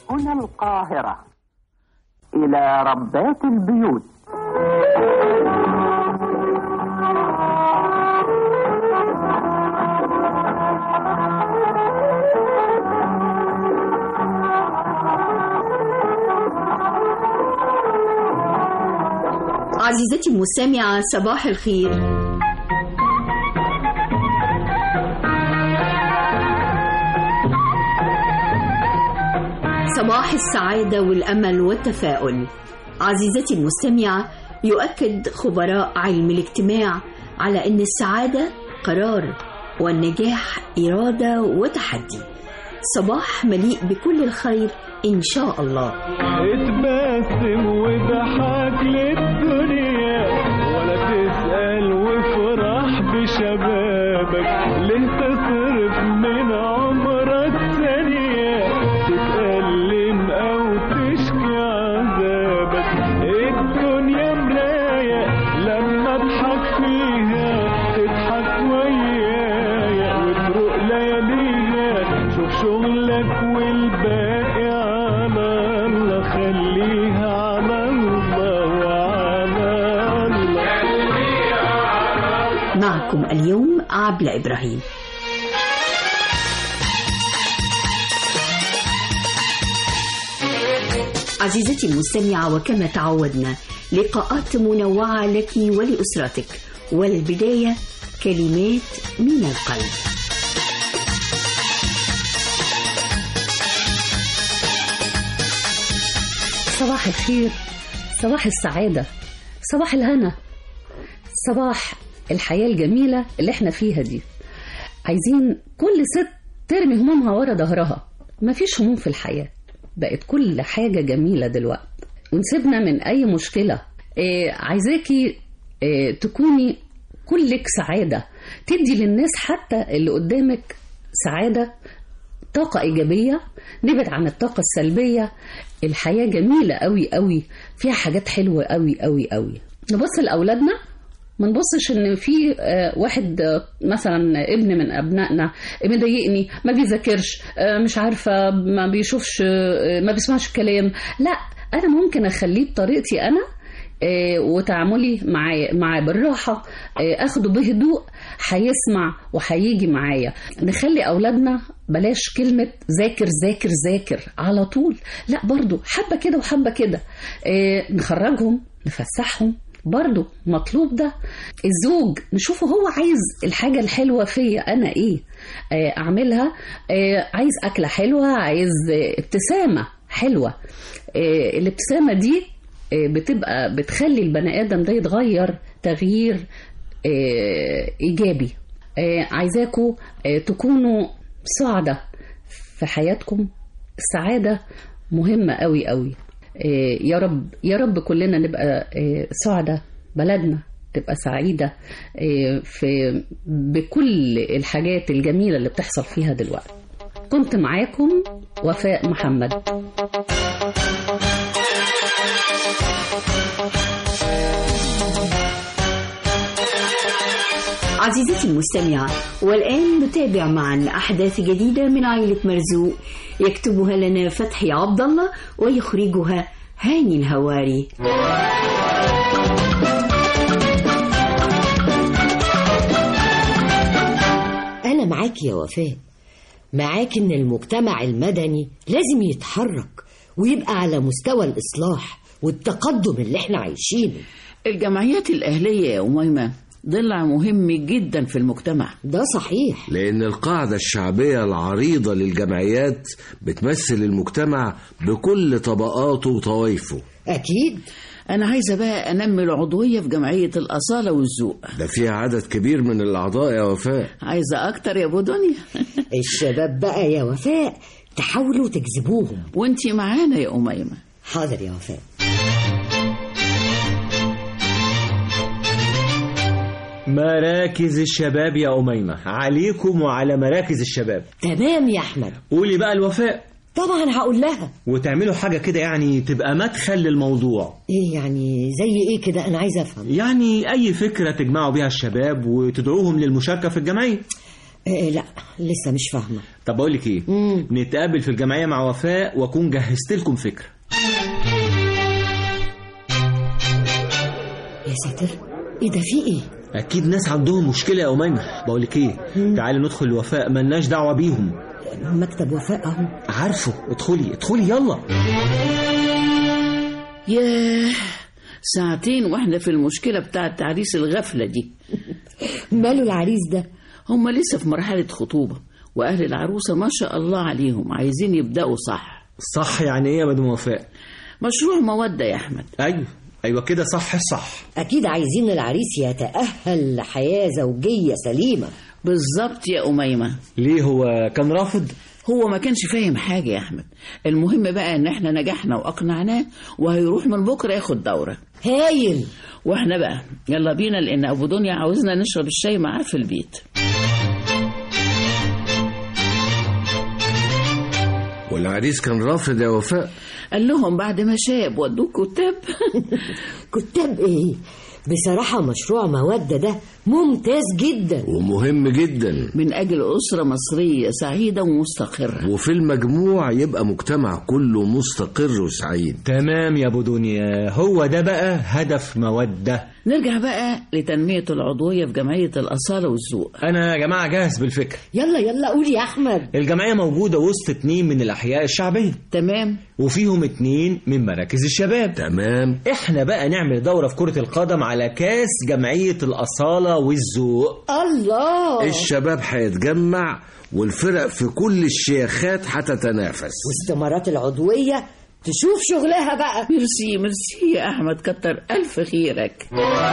هنا القاهرة إلى ربات البيوت عزيزتي المستمعة صباح الخير صباح السعادة والأمل والتفاؤل عزيزتي المستمعة يؤكد خبراء علم الاجتماع على أن السعادة قرار والنجاح إرادة وتحدي صباح مليء بكل الخير إن شاء الله اتبسم وضحك للدنيا ولا تسأل وافرح بشبابك ليه تصرف من عمرك ثانية تتألم أو تشكي عذابك الدنيا مراية لما اضحك فيها تضحك ويايا وتروق لياليها شوف شغلك والباقي على الله خليها على الله وعلى الله معكم اليوم عبلة إبراهيم عزيزتي المستمعة وكما تعودنا لقاءات منوعة لك ولأسرتك والبداية كلمات من القلب صباح الخير صباح السعادة صباح الهنا صباح الحياة الجميلة اللي احنا فيها دي عايزين كل ست ترمي همومها ورا ظهرها مفيش هموم في الحياة بقت كل حاجة جميلة دلوقتي ونسيبنا من أي مشكلة إيه عايزاكي إيه تكوني كلك سعادة تدي للناس حتى اللي قدامك سعادة طاقة إيجابية نبعد عن الطاقة السلبية الحياة جميلة قوي قوي فيها حاجات حلوة قوي قوي قوي نبص لأولادنا ما نبصش ان في آه، واحد آه، مثلا ابن من ابنائنا مضايقني ما بيذاكرش آه، مش عارفه ما بيشوفش آه، ما بيسمعش الكلام لا انا ممكن اخليه بطريقتي انا آه، وتعاملي معاه معاه بالراحه آه، اخده بهدوء هيسمع وهيجي معايا نخلي اولادنا بلاش كلمه ذاكر ذاكر ذاكر على طول لا برضو حبه كده وحبه كده آه، نخرجهم نفسحهم برضو مطلوب ده الزوج نشوفه هو عايز الحاجة الحلوة فيا أنا إيه آه، أعملها آه، عايز أكلة حلوة عايز آه، ابتسامة حلوة آه، الابتسامة دي آه، بتبقى بتخلي البني آدم ده يتغير تغيير آه، إيجابي آه، عايزاكوا آه، تكونوا سعداء في حياتكم السعادة مهمة قوي قوي آه، يا رب يا رب كلنا نبقى آه، سعداء بلدنا تبقى سعيدة آه، في بكل الحاجات الجميلة اللي بتحصل فيها دلوقتي كنت معاكم وفاء محمد عزيزتي المستمعة والآن نتابع معا أحداث جديدة من عائلة مرزوق يكتبها لنا فتحي عبد الله ويخرجها هاني الهواري أنا معاك يا وفاء معاك إن المجتمع المدني لازم يتحرك ويبقى على مستوى الإصلاح والتقدم اللي احنا عايشينه الجمعيات الأهلية يا أميمة ضلع مهم جدا في المجتمع ده صحيح لأن القاعدة الشعبية العريضة للجمعيات بتمثل المجتمع بكل طبقاته وطوائفه أكيد أنا عايزة بقى أنمي العضوية في جمعية الأصالة والذوق ده فيها عدد كبير من الأعضاء يا وفاء عايزة أكتر يا أبو دنيا الشباب بقى يا وفاء تحاولوا تجذبوهم وانتي معانا يا أميمة حاضر يا وفاء مراكز الشباب يا أميمة عليكم وعلى مراكز الشباب تمام يا أحمد قولي بقى الوفاء طبعا هقول لها وتعملوا حاجة كده يعني تبقى مدخل للموضوع إيه يعني زي إيه كده أنا عايزة أفهم يعني أي فكرة تجمعوا بيها الشباب وتدعوهم للمشاركة في الجمعية آه لا لسه مش فاهمة طب بقول لك ايه مم. نتقابل في الجمعيه مع وفاء واكون جهزت لكم فكره يا ساتر ايه ده في ايه اكيد ناس عندهم مشكله يا اميمه بقول لك ايه تعالي ندخل لوفاء ملناش دعوه بيهم مكتب وفاء اهو عارفه ادخلي ادخلي يلا ياه ساعتين واحنا في المشكلة بتاعة تعريس الغفلة دي ماله العريس ده هم لسه في مرحلة خطوبة وأهل العروسة ما شاء الله عليهم عايزين يبدأوا صح صح يعني ايه يا مدام وفاء مشروع مودة يا أحمد ايوه ايوه كده صح الصح اكيد عايزين العريس يتأهل لحياة زوجية سليمة بالظبط يا أميمة ليه هو كان رافض هو ما كانش فاهم حاجة يا أحمد المهم بقى إن إحنا نجحنا وأقنعناه وهيروح من بكرة ياخد دورة هايل وإحنا بقى يلا بينا لأن أبو دنيا عاوزنا نشرب الشاي معاه في البيت والعريس كان رافض يا وفاء قال لهم بعد ما شاب ودوك كتاب كتاب ايه بصراحة مشروع مودة ده ممتاز جدا ومهم جدا من أجل أسرة مصرية سعيدة ومستقرة وفي المجموع يبقى مجتمع كله مستقر وسعيد تمام يا ابو دنيا هو ده بقى هدف موده نرجع بقى لتنمية العضوية في جمعية الأصالة والذوق انا يا جماعه جاهز بالفكره يلا يلا قول يا احمد الجمعيه موجوده وسط اتنين من الاحياء الشعبيه تمام وفيهم اتنين من مراكز الشباب تمام احنا بقى نعمل دورة في كرة القدم على كاس جمعية الأصالة والذوق الله الشباب هيتجمع والفرق في كل الشياخات هتتنافس واستمارات العضوية تشوف شغلها بقى ميرسي ميرسي يا أحمد كتر ألف خيرك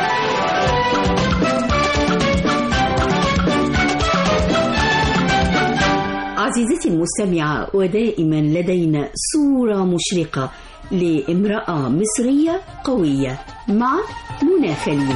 عزيزتي المستمعة ودائما لدينا صورة مشرقة لامرأة مصرية قوية مع منى خليل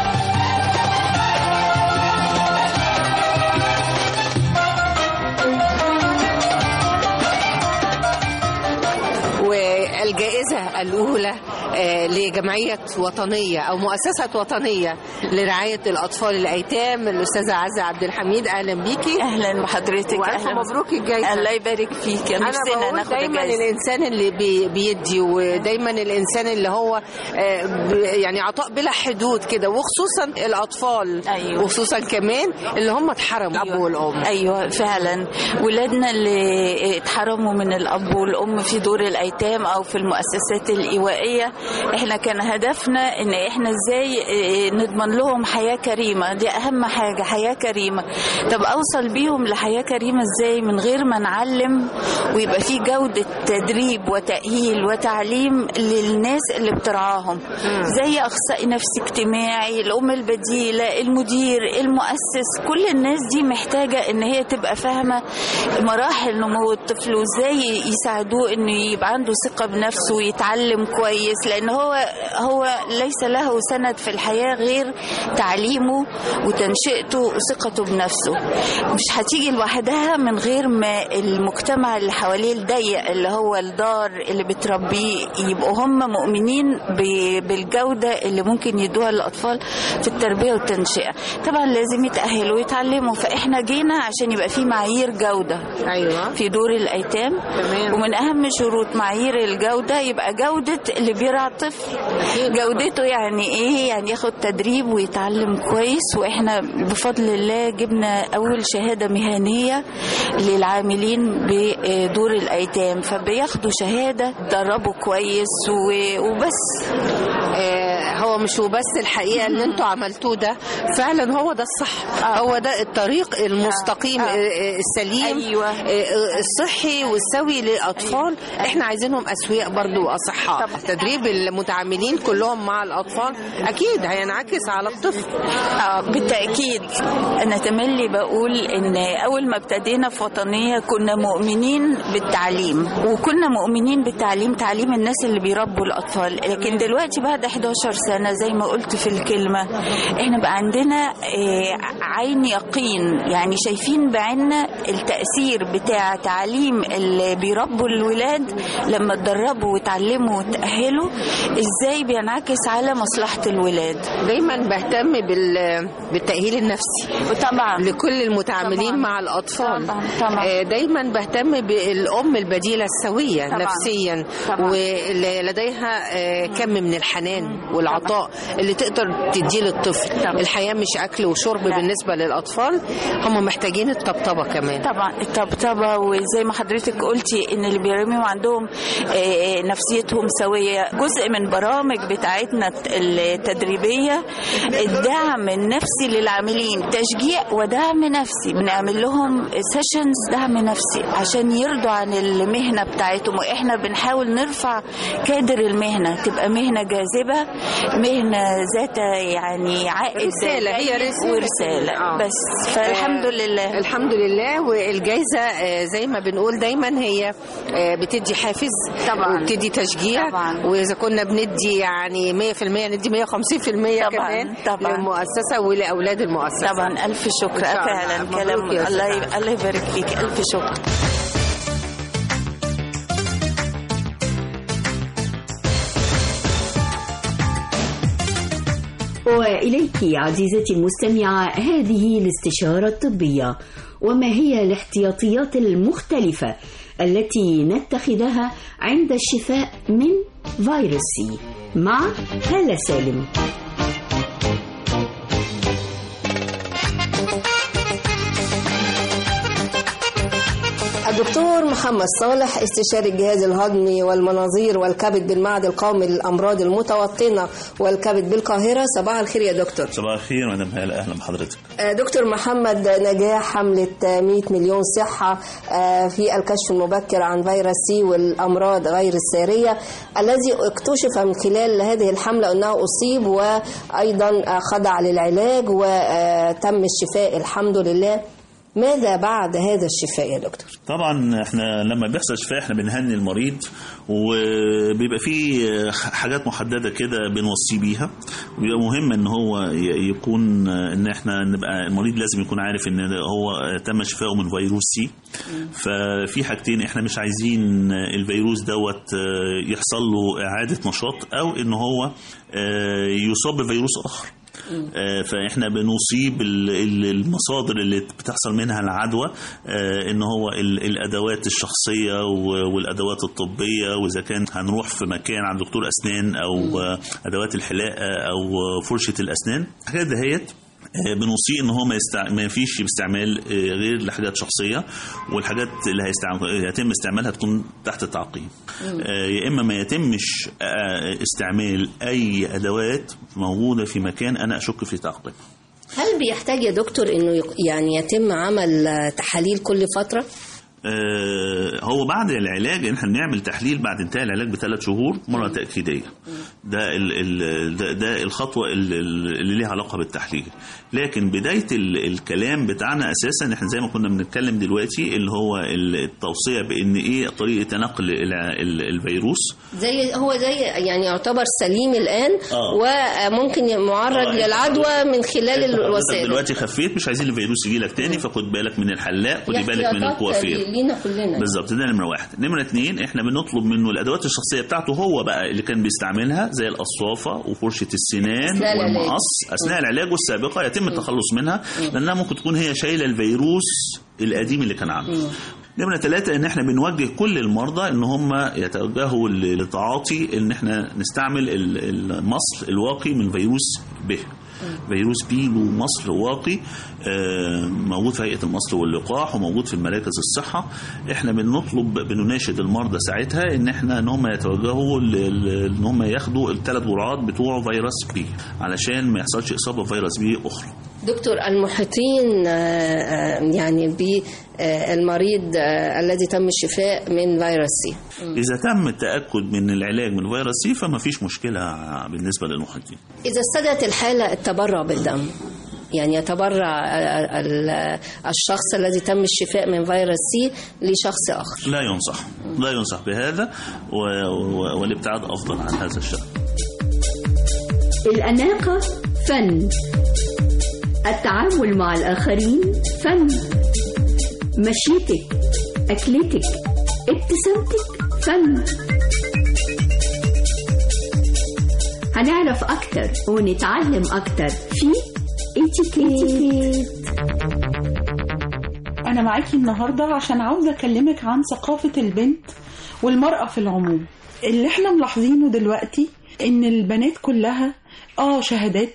والجائزة الأولى آه، لجمعية وطنية أو مؤسسة وطنية لرعاية الأطفال الأيتام الأستاذة عزة عبد الحميد أهلا بيكي اهلا بحضرتك وألف اهلا مبروك الجايزة الله يبارك فيك أنا نفسنا بقول ناخد دايما الجايزة الإنسان اللي بي بيدي ودايما الإنسان اللي هو آه، ب- يعني عطاء بلا حدود كده وخصوصا الأطفال أيوة. وخصوصا كمان اللي هم اتحرموا الأب والأم ايوه فعلا ولادنا اللي اتحرموا من الاب والام في دور الايتام او في المؤسسات الايوائيه احنا كان هدفنا ان احنا ازاي اه، نضمن لهم حياه كريمه دي اهم حاجه حياه كريمه طب اوصل بيهم لحياه كريمه ازاي من غير ما نعلم ويبقى في جوده تدريب وتاهيل وتعليم للناس اللي بترعاهم زي اخصائي نفسي اجتماعي الام البديله المدير المؤسس كل الناس دي محتاجه ان هي تبقى فاهمه مراحل نمو الطفل وازاي يساعدوه انه يبقى عنده ثقه بنفسه ويتعلم كويس لان هو هو ليس له سند في الحياه غير تعليمه وتنشئته وثقته بنفسه مش هتيجي لوحدها من غير ما المجتمع اللي حواليه الضيق اللي هو الدار اللي بتربيه يبقوا هم مؤمنين ب- بالجوده اللي ممكن يدوها للاطفال في التربيه والتنشئه طبعا لازم يتاهلوا ويتعلموا فاحنا جينا عشان يبقى في معايير جوده أيوة في دور الايتام تمام. ومن اهم شروط معايير الجوده يبقى جوده اللي بيرعى الطفل جودته يعني ايه يعني ياخد تدريب ويتعلم كويس واحنا بفضل الله جبنا اول شهاده مهنيه للعاملين بدور الايتام فبياخدوا شهاده دربوا كويس و- وبس آه، هو مش وبس الحقيقه اللي انتوا عملتوه ده فعلا هو ده الصح هو ده الطريق المستقيم آه. آه، آه، السليم أيوة. آه، الصحي والسوي للاطفال احنا عايزينهم اسوياء برضو واصحاء تدريب المتعاملين كلهم مع الاطفال اكيد هينعكس على الطفل اه بالتأكيد أنا تملي بقول إن أول ما ابتدينا في وطنية كنا مؤمنين بالتعليم وكنا مؤمنين بالتعليم تعليم الناس اللي بيربوا الأطفال لكن دلوقتي بعد 11 سنة زي ما قلت في الكلمة احنا بقى عندنا آه، عين يقين يعني شايفين بعيننا التأثير بتاع تعليم اللي بيربوا الولاد لما اتدربوا واتعلموا وتأهلوا ازاي بينعكس على مصلحة الولاد دايما بهتم بال... بالتأهيل النفسي طبعا لكل المتعاملين طبعاً. مع الأطفال طبعاً. طبعاً. آه، دايما بهتم بالأم البديلة السوية طبعاً. نفسيا طبعاً. واللي لديها آه، كم من الحنان والعطاء اللي تقدر تديه للطفل طبعاً. الحياة مش أكل وشرب لا. بالنسبة للأطفال هم محتاجين الطبطبة كمان طبعا الطبطبة وزي ما حضرتك قلتي ان اللي بيرميهم عندهم آه، نفسيتهم سوية جزء من برامج بتاعتنا التدريبية الدعم النفسي للعاملين تشجيع ودعم نفسي بنعمل لهم سيشنز دعم نفسي عشان يرضوا عن المهنة بتاعتهم واحنا بنحاول نرفع كادر المهنة تبقى مهنة جاذبة مهنة ذات يعني عائد رسالة هي جيد رسالة ورسالة آه. بس فالحمد آه، لله الحمد لله والجائزة آه، زي ما بنقول دايما هي آه، بتدي حافز طبعاً. وبتدي تشجيع طبعاً. وإذا كنا بندي يعني 100% ندي 150% طبعاً. كمان طبعاً. للمؤسسة ولأولاد المؤسسة طبعا الف شكر إن شاء الله. فعلا مبروك كلام يا الله أستاذ ي- الله يبارك فيك الف شكر وإليك عزيزتي المستمعة هذه الاستشارة الطبية وما هي الاحتياطيات المختلفة التي نتخذها عند الشفاء من فيروس سي مع هالة سالم الدكتور محمد صالح استشاري الجهاز الهضمي والمناظير والكبد بالمعهد القومي للامراض المتوطنه والكبد بالقاهره صباح الخير يا دكتور صباح الخير مدام هلا اهلا بحضرتك آه، دكتور محمد نجاح حملة آه، 100 مليون صحة آه، في الكشف المبكر عن فيروس سي والأمراض غير السارية الذي اكتشف من خلال هذه الحملة أنه أصيب وأيضا آه، خضع للعلاج وتم الشفاء الحمد لله ماذا بعد هذا الشفاء يا دكتور؟ طبعا احنا لما بيحصل شفاء احنا بنهني المريض وبيبقى فيه حاجات محدده كده بنوصيه بيها وبيبقى مهم ان هو ي- يكون ان احنا نبقى المريض لازم يكون عارف ان هو تم شفائه من فيروس سي ففي حاجتين احنا مش عايزين الفيروس دوت يحصل له اعاده نشاط او ان هو يصاب بفيروس اخر آه، فاحنا بنصيب ال- ال- المصادر اللي بتحصل منها العدوى آه، ان هو ال- الادوات الشخصيه و- والادوات الطبيه واذا كان هنروح في مكان عند دكتور اسنان او آه، ادوات الحلاقه او آه، فرشه الاسنان الحاجات دهيت آه، بنوصيه ان هو ما, يستع... ما فيش استعمال آه، غير لحاجات شخصيه والحاجات اللي هيستعمل... يتم استعمالها تكون تحت التعقيم آه، يا اما ما يتمش آه، استعمال اي ادوات موجوده في مكان انا اشك في تعقيمها هل بيحتاج يا دكتور انه يق- يعني يتم عمل آه، تحاليل كل فتره؟ آه، هو بعد العلاج احنا بنعمل تحليل بعد انتهاء العلاج بثلاث شهور مره تاكيديه ده ال ال ده, ده الخطوه ال- ال- اللي ليها علاقه بالتحليل لكن بدايه ال الكلام بتاعنا اساسا احنا زي ما كنا بنتكلم دلوقتي اللي هو ال- التوصيه بان ايه طريقه نقل الع- ال- الفيروس زي هو زي يعني يعتبر سليم الان آه. وممكن معرض آه، للعدوى من خلال أنت حضرتك الوسائل دلوقتي خفيت مش عايزين الفيروس يجي لك تاني فخد بالك من الحلاق خدي بالك من احتياطات الكوافير لينا كلنا بالظبط ده نمره واحد نمره اتنين احنا بنطلب منه الادوات الشخصيه بتاعته هو بقى اللي كان بيستعملها زي القصافه وفرشه السنان أثناء العلاج. والمقص اثناء العلاج السابقه يتم التخلص منها لانها ممكن تكون هي شايله الفيروس القديم اللي كان عنده نمرة ثلاثة إن إحنا بنوجه كل المرضى إن هم يتوجهوا ل- لتعاطي إن إحنا نستعمل ال- المصل الواقي من فيروس ب. فيروس بي له مصل واقي آه، موجود في هيئة المصل واللقاح وموجود في مراكز الصحة إحنا بنطلب بنناشد المرضى ساعتها إن إحنا إن هم يتوجهوا ل- ل- إن هم ياخدوا الثلاث جرعات بتوع فيروس بي علشان ما يحصلش إصابة بفيروس بي أخرى. دكتور المحيطين آه، آه، يعني بالمريض الذي تم الشفاء من فيروس سي إذا تم التأكد من العلاج من فيروس سي فما فيش مشكلة بالنسبة للمحيطين إذا استدعت الحالة التبرع بالدم يعني يتبرع آه، ال- الشخص الذي تم الشفاء من فيروس سي لشخص آخر لا ينصح لا ينصح بهذا و... و... والابتعاد أفضل عن هذا الشأن الأناقة فن التعامل مع الآخرين فن مشيتك أكلتك ابتسامتك فن هنعرف أكتر ونتعلم أكتر في اتيكيت أنا معاكي النهاردة عشان عاوزة أكلمك عن ثقافة البنت والمرأة في العموم اللي احنا ملاحظينه دلوقتي إن البنات كلها آه شهادات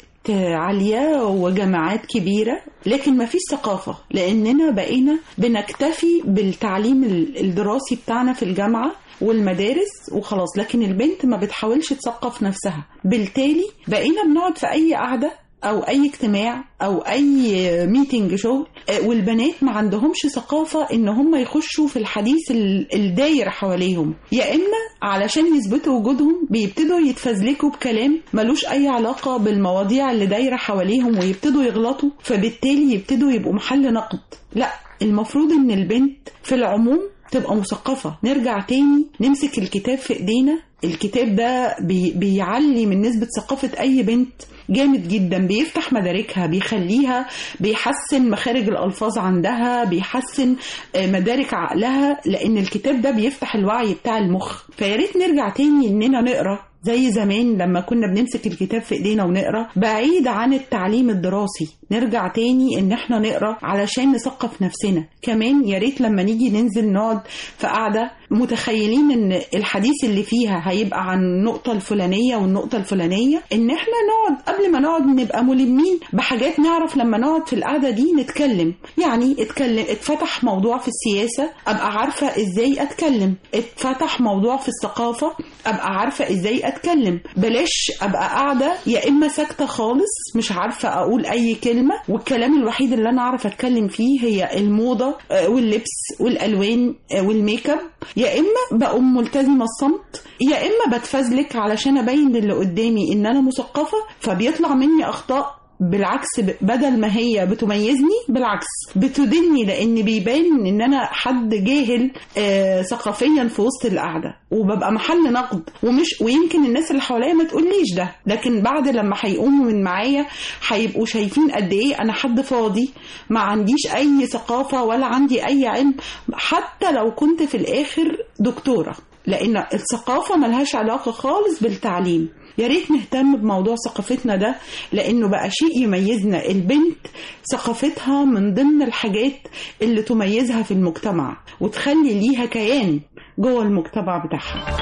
عالية وجامعات كبيرة لكن ما فيش ثقافة لأننا بقينا بنكتفي بالتعليم الدراسي بتاعنا في الجامعة والمدارس وخلاص لكن البنت ما بتحاولش تثقف نفسها بالتالي بقينا بنقعد في أي قعدة او اي اجتماع او اي ميتنج شغل والبنات ما عندهمش ثقافة ان هم يخشوا في الحديث الداير حواليهم يا اما علشان يثبتوا وجودهم بيبتدوا يتفزلكوا بكلام ملوش اي علاقة بالمواضيع اللي دايرة حواليهم ويبتدوا يغلطوا فبالتالي يبتدوا يبقوا محل نقد لا المفروض ان البنت في العموم تبقى مثقفة نرجع تاني نمسك الكتاب في ايدينا الكتاب ده بي بيعلي من نسبة ثقافة أي بنت جامد جدا بيفتح مداركها بيخليها بيحسن مخارج الألفاظ عندها بيحسن مدارك عقلها لأن الكتاب ده بيفتح الوعي بتاع المخ فياريت نرجع تاني إننا نقرأ زي زمان لما كنا بنمسك الكتاب في ايدينا ونقرا بعيد عن التعليم الدراسي نرجع تاني ان احنا نقرا علشان نثقف نفسنا كمان يا ريت لما نيجي ننزل نقعد في قعده متخيلين ان الحديث اللي فيها هيبقى عن النقطه الفلانيه والنقطه الفلانيه ان احنا نقعد قبل ما نقعد نبقى ملمين بحاجات نعرف لما نقعد في القعده دي نتكلم يعني اتكلم اتفتح موضوع في السياسه ابقى عارفه ازاي اتكلم اتفتح موضوع في الثقافه ابقى عارفه ازاي اتكلم بلاش ابقى قاعده يا اما ساكته خالص مش عارفه اقول اي كلمه والكلام الوحيد اللي انا اعرف اتكلم فيه هي الموضه واللبس والالوان والميك اب يا اما بقوم ملتزمه الصمت يا اما بتفزلك علشان ابين للي قدامي ان انا مثقفه فبيطلع مني اخطاء بالعكس بدل ما هي بتميزني بالعكس بتدني لان بيبان ان انا حد جاهل آه ثقافيا في وسط القعده وببقى محل نقد ومش ويمكن الناس اللي حواليا ما تقوليش ده لكن بعد لما هيقوموا من معايا هيبقوا شايفين قد ايه انا حد فاضي ما عنديش اي ثقافه ولا عندي اي علم حتى لو كنت في الاخر دكتوره لان الثقافه ملهاش علاقه خالص بالتعليم يا ريت نهتم بموضوع ثقافتنا ده لانه بقى شيء يميزنا البنت ثقافتها من ضمن الحاجات اللي تميزها في المجتمع وتخلي ليها كيان جوه المجتمع بتاعها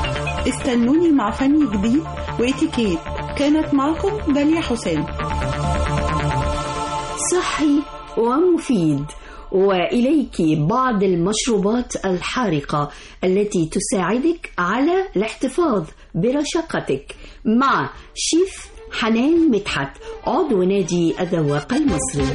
استنوني مع فن جديد واتيكيت كانت معكم داليا حسام صحي ومفيد واليك بعض المشروبات الحارقه التي تساعدك على الاحتفاظ برشاقتك مع شيف حنان مدحت عضو نادي الذواق المصري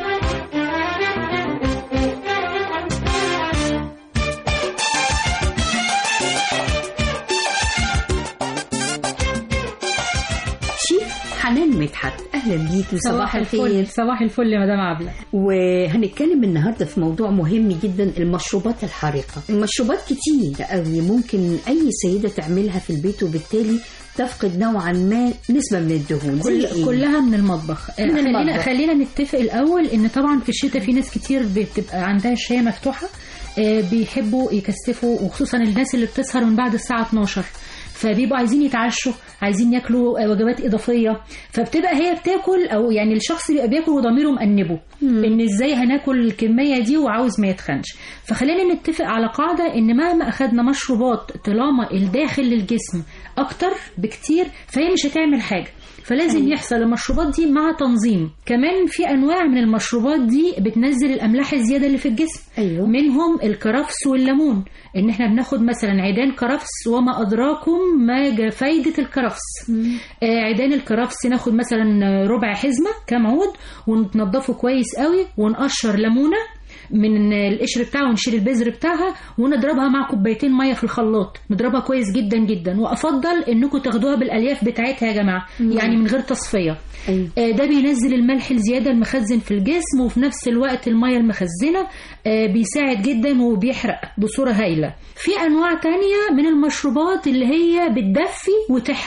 شيف حنان مدحت اهلا بيكي صباح الفل صباح الفل يا مدام عبله وهنتكلم النهارده في موضوع مهم جدا المشروبات الحارقه المشروبات كتير قوي ممكن اي سيده تعملها في البيت وبالتالي تفقد نوعا ما نسبه من الدهون كل إيه؟ كلها من المطبخ من خلينا المطبخ. خلينا نتفق الاول ان طبعا في الشتاء في ناس كتير بتبقى عندها الشاي مفتوحه آه، بيحبوا يكثفوا وخصوصا الناس اللي بتسهر من بعد الساعه 12 فبيبقوا عايزين يتعشوا عايزين ياكلوا آه، وجبات اضافيه فبتبقى هي بتاكل او يعني الشخص بيبقى بياكل وضميره مأنبه ان ازاي هناكل الكميه دي وعاوز ما يتخنش فخلينا نتفق على قاعده ان مهما اخدنا مشروبات طالما الداخل للجسم اكتر بكتير فهي مش هتعمل حاجه فلازم أيوة. يحصل المشروبات دي مع تنظيم كمان في انواع من المشروبات دي بتنزل الاملاح الزياده اللي في الجسم أيوة. منهم الكرفس والليمون ان احنا بناخد مثلا عيدان كرفس وما ادراكم ما جا- فايده الكرفس آه، عيدان الكرفس ناخد مثلا ربع حزمه كام عود وننضفه كويس قوي ونقشر ليمونه من القشر بتاعها ونشيل البذر بتاعها ونضربها مع كوبايتين ميه في الخلاط نضربها كويس جدا جدا وافضل انكم تاخدوها بالالياف بتاعتها يا جماعه مم. يعني من غير تصفيه أيوة. آه، ده بينزل الملح الزياده المخزن في الجسم وفي نفس الوقت الميه المخزنه آه، بيساعد جدا وبيحرق بصوره هايله في انواع تانية من المشروبات اللي هي بتدفي وتحرق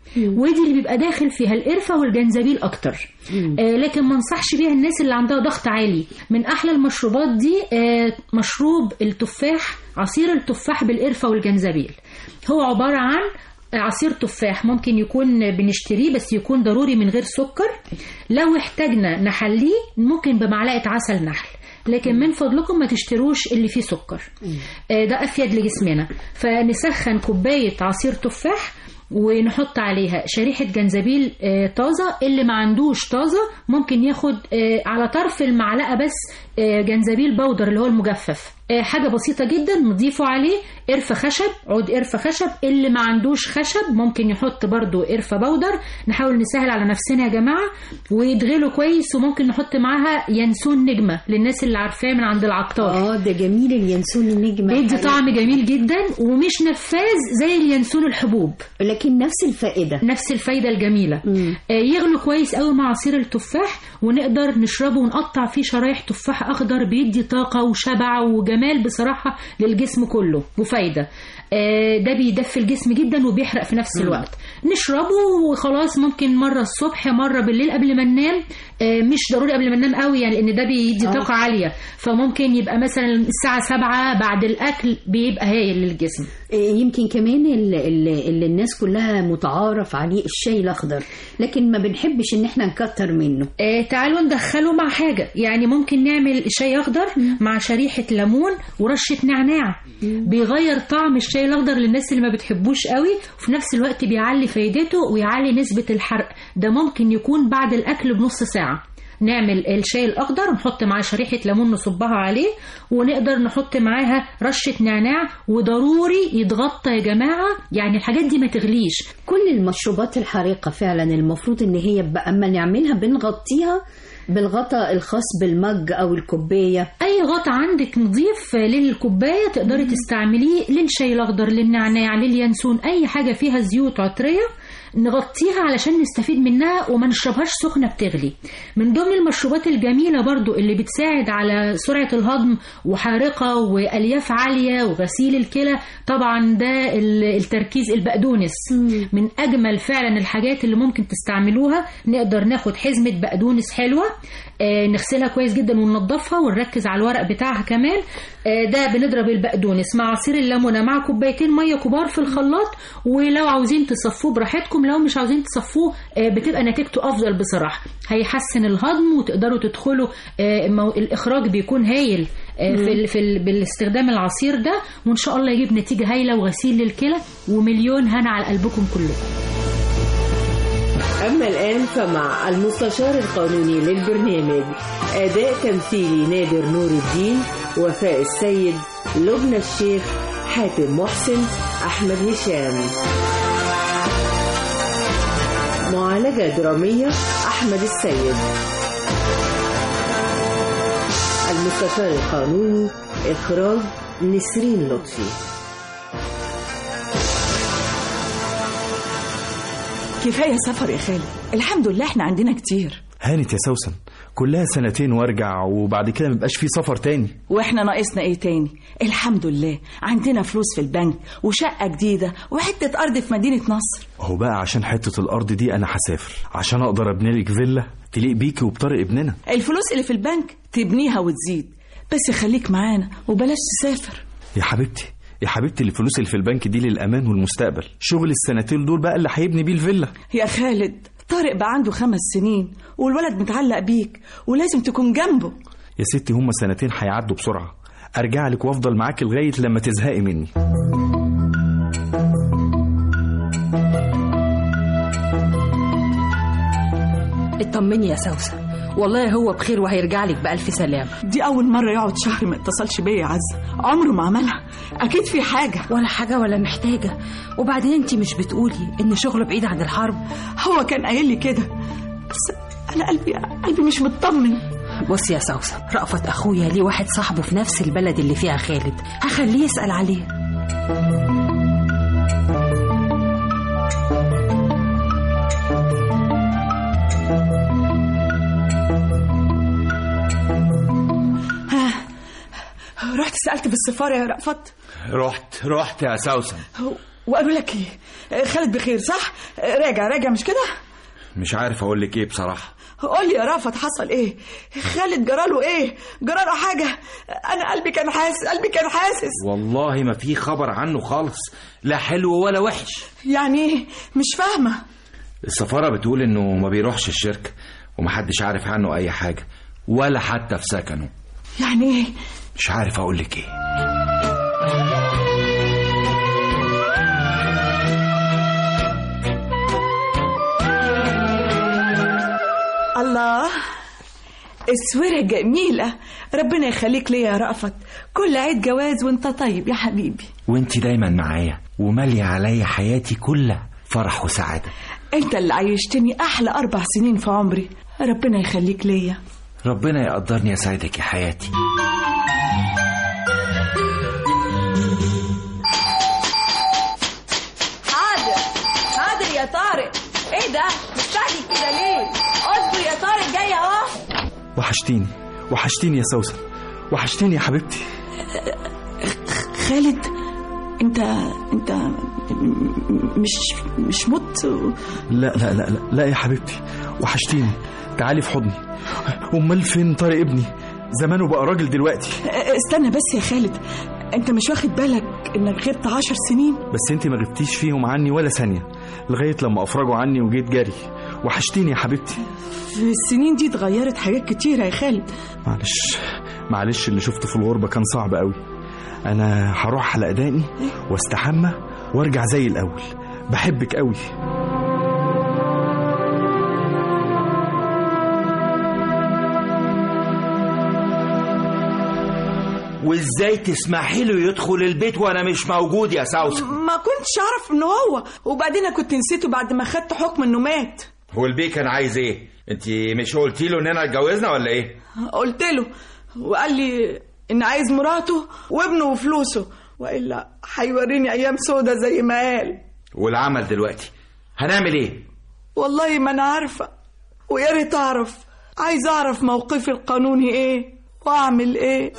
ودي اللي بيبقى داخل فيها القرفه والجنزبيل اكتر آه لكن ما انصحش بيها الناس اللي عندها ضغط عالي من احلى المشروبات دي آه مشروب التفاح عصير التفاح بالقرفه والجنزبيل هو عباره عن عصير تفاح ممكن يكون بنشتريه بس يكون ضروري من غير سكر لو احتاجنا نحليه ممكن بمعلقه عسل نحل لكن من فضلكم ما تشتروش اللي فيه سكر آه، ده افيد لجسمنا فنسخن كوبايه عصير تفاح ونحط عليها شريحة جنزبيل آه، طازة اللي ما عندوش طازة ممكن ياخد آه، على طرف المعلقة بس آه، جنزبيل بودر اللي هو المجفف آه، حاجة بسيطة جدا نضيفه عليه قرفة خشب عود قرفة خشب اللي ما عندوش خشب ممكن يحط برضو قرفة بودر نحاول نسهل على نفسنا يا جماعة ويدغله كويس وممكن نحط معاها ينسون نجمة للناس اللي عارفاه من عند العطار اه ده جميل اليانسون النجمة بيدي طعم جميل جدا ومش نفاذ زي اليانسون الحبوب لكن نفس الفائدة نفس الفايدة الجميلة آه، يغلو كويس قوي مع عصير التفاح ونقدر نشربه ونقطع فيه شرايح تفاح اخضر بيدي طاقة وشبع وجمال بصراحة للجسم كله وفايدة آه، ده بيدفي الجسم جدا وبيحرق في نفس مم. الوقت نشربه وخلاص ممكن مرة الصبح مرة بالليل قبل ما ننام آه، مش ضروري قبل ما ننام قوي يعني لان ده بيدي آه. طاقة عالية فممكن يبقى مثلا الساعة سبعة بعد الأكل بيبقى هايل للجسم يمكن كمان اللي, اللي الناس كلها متعارف عليه الشاي الأخضر لكن ما بنحبش إن احنا نكتر منه آه تعالوا ندخله مع حاجة يعني ممكن نعمل شاي أخضر مع شريحة ليمون ورشة نعناع بيغير طعم الشاي الأخضر للناس اللي ما بتحبوش قوي وفي نفس الوقت بيعلي فايدته ويعلي نسبة الحرق ده ممكن يكون بعد الأكل بنص ساعة نعمل الشاي الأخضر ونحط معاه شريحة ليمون نصبها عليه ونقدر نحط معاها رشة نعناع وضروري يتغطى يا جماعة يعني الحاجات دي ما تغليش كل المشروبات الحارقة فعلا المفروض إن هي بقى أما نعملها بنغطيها بالغطاء الخاص بالمج أو الكوباية اي غطا عندك نضيف للكوبايه تقدري تستعمليه للشاي الاخضر للنعناع لليانسون اي حاجه فيها زيوت عطريه نغطيها علشان نستفيد منها وما نشربهاش سخنه بتغلي من ضمن المشروبات الجميله برضو اللي بتساعد على سرعه الهضم وحارقه والياف عاليه وغسيل الكلى طبعا ده ال- التركيز البقدونس من اجمل فعلا الحاجات اللي ممكن تستعملوها نقدر ناخد حزمه بقدونس حلوه آه، نغسلها كويس جدا وننضفها ونركز على الورق بتاعها كمان آه، ده بنضرب البقدونس مع عصير الليمونه مع كوبايتين ميه كبار في الخلاط ولو عاوزين تصفوه براحتكم لو مش عاوزين تصفوه آه، بتبقى نتيجته افضل بصراحه هيحسن الهضم وتقدروا تدخلوا آه، مو- الاخراج بيكون هايل آه، في ال في ال بالاستخدام العصير ده وان شاء الله يجيب نتيجه هايله وغسيل للكلى ومليون هنا على قلبكم كلكم أما الآن فمع المستشار القانوني للبرنامج أداء تمثيلي نادر نور الدين وفاء السيد لبنى الشيخ حاتم محسن أحمد هشام معالجة درامية أحمد السيد المستشار القانوني إخراج نسرين لطفي كفايه سفر يا خالد الحمد لله احنا عندنا كتير هانت يا سوسن كلها سنتين وارجع وبعد كده مبقاش في سفر تاني واحنا ناقصنا ايه تاني الحمد لله عندنا فلوس في البنك وشقه جديده وحته ارض في مدينه نصر هو بقى عشان حتة الأرض دي أنا هسافر عشان أقدر أبني لك فيلا تليق بيكي وبطارق ابننا الفلوس اللي في البنك تبنيها وتزيد بس خليك معانا وبلاش تسافر يا حبيبتي يا حبيبتي الفلوس اللي في البنك دي للأمان والمستقبل شغل السنتين دول بقى اللي هيبني بيه الفيلا يا خالد طارق بقى عنده خمس سنين والولد متعلق بيك ولازم تكون جنبه يا ستي هما سنتين هيعدوا بسرعة أرجع لك وأفضل معاك لغاية لما تزهقي مني اطمني يا سوسن والله هو بخير وهيرجع لك بألف سلامة دي أول مرة يقعد شهر ما اتصلش بيا يا عزة عمره ما عملها أكيد في حاجة ولا حاجة ولا محتاجة وبعدين انت مش بتقولي ان شغله بعيد عن الحرب هو كان قايل لي كده بس أنا قلبي قلبي مش مطمن بصي يا سوسن رأفت أخويا ليه واحد صاحبه في نفس البلد اللي فيها خالد هخليه يسأل عليه رحت سألت في السفارة يا رأفت رحت رحت يا سوسن وقالوا لك ايه خالد بخير صح راجع راجع مش كده مش عارف اقول لك ايه بصراحه قول لي يا رافت حصل ايه خالد جراله ايه جراله حاجه انا قلبي كان حاسس قلبي كان حاسس والله ما في خبر عنه خالص لا حلو ولا وحش يعني ايه مش فاهمه السفاره بتقول انه ما بيروحش الشركه ومحدش عارف عنه اي حاجه ولا حتى في سكنه يعني ايه مش عارف اقول لك ايه الله السويرة جميلة ربنا يخليك ليا يا رأفت كل عيد جواز وانت طيب يا حبيبي وانت دايما معايا ومالية عليا حياتي كلها فرح وسعادة انت اللي عيشتني احلى اربع سنين في عمري ربنا يخليك ليا ربنا يقدرني يسعدك يا حياتي حاضر حاضر يا طارق ايه ده مستعجل كده ليه اصبر يا طارق جاي اهو وحشتيني وحشتيني يا سوسن وحشتيني يا حبيبتي خالد انت انت مش مش مت لا لا لا لا, لا يا حبيبتي وحشتيني تعالي في حضني امال فين طارق ابني زمانه بقى راجل دلوقتي استنى بس يا خالد انت مش واخد بالك انك غبت عشر سنين بس انت ما غبتيش فيهم عني ولا ثانية لغاية لما افرجوا عني وجيت جري وحشتيني يا حبيبتي في السنين دي اتغيرت حاجات كتيرة يا خالد معلش معلش اللي شفته في الغربة كان صعب قوي انا هروح على اداني واستحمى وارجع زي الاول بحبك قوي وازاي تسمحي له يدخل البيت وانا مش موجود يا سوسن ما كنتش اعرف انه هو وبعدين أنا كنت نسيته بعد ما خدت حكم انه مات هو البيه كان عايز ايه انت مش قلتي له اننا اتجوزنا ولا ايه قلت له وقال لي ان عايز مراته وابنه وفلوسه والا هيوريني ايام سودة زي ما قال والعمل دلوقتي هنعمل ايه والله ما انا عارفه ويا ريت اعرف عايز اعرف موقفي القانوني ايه واعمل ايه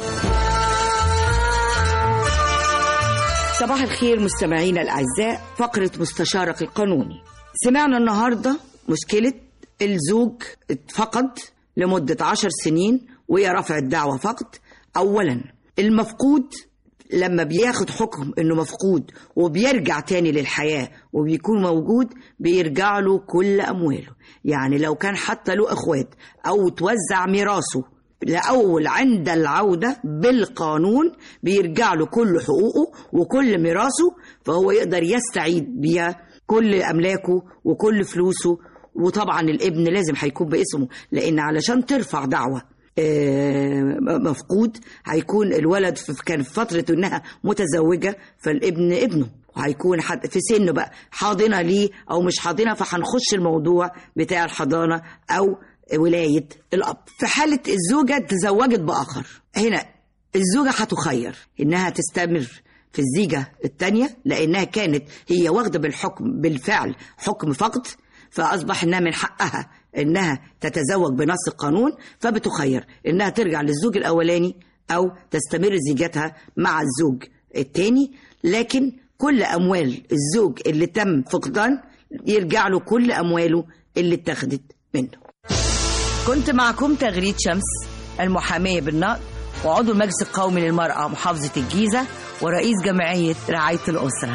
صباح الخير مستمعينا الأعزاء فقرة مستشارك القانوني سمعنا النهاردة مشكلة الزوج اتفقد لمدة عشر سنين وهي رفع الدعوة فقط أولا المفقود لما بياخد حكم انه مفقود وبيرجع تاني للحياة وبيكون موجود بيرجع له كل امواله يعني لو كان حتى له اخوات او توزع ميراثه لأول عند العودة بالقانون بيرجع له كل حقوقه وكل ميراثه فهو يقدر يستعيد بيها كل أملاكه وكل فلوسه وطبعا الابن لازم هيكون باسمه لأن علشان ترفع دعوة آه، مفقود هيكون الولد في كان في فترة انها متزوجة فالابن ابنه وهيكون حد في سنه بقى حاضنة ليه او مش حاضنة فهنخش الموضوع بتاع الحضانة او ولاية الأب في حالة الزوجة تزوجت بآخر هنا الزوجة هتخير إنها تستمر في الزيجة التانية لأنها كانت هي واخدة بالحكم بالفعل حكم فقد فأصبح إنها من حقها إنها تتزوج بنص القانون فبتخير إنها ترجع للزوج الأولاني أو تستمر زيجتها مع الزوج التاني لكن كل أموال الزوج اللي تم فقدان يرجع له كل أمواله اللي اتخذت منه كنت معكم تغريد شمس المحامية بالنقد وعضو المجلس القومي للمرأة محافظة الجيزة ورئيس جمعية رعاية الأسرة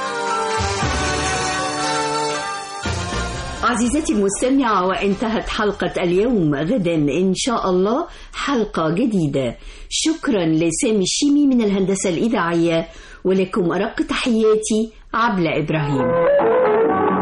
عزيزتي المستمعة وانتهت حلقة اليوم غدا إن شاء الله حلقة جديدة شكرا لسامي الشيمي من الهندسة الإذاعية ولكم أرق تحياتي عبلة إبراهيم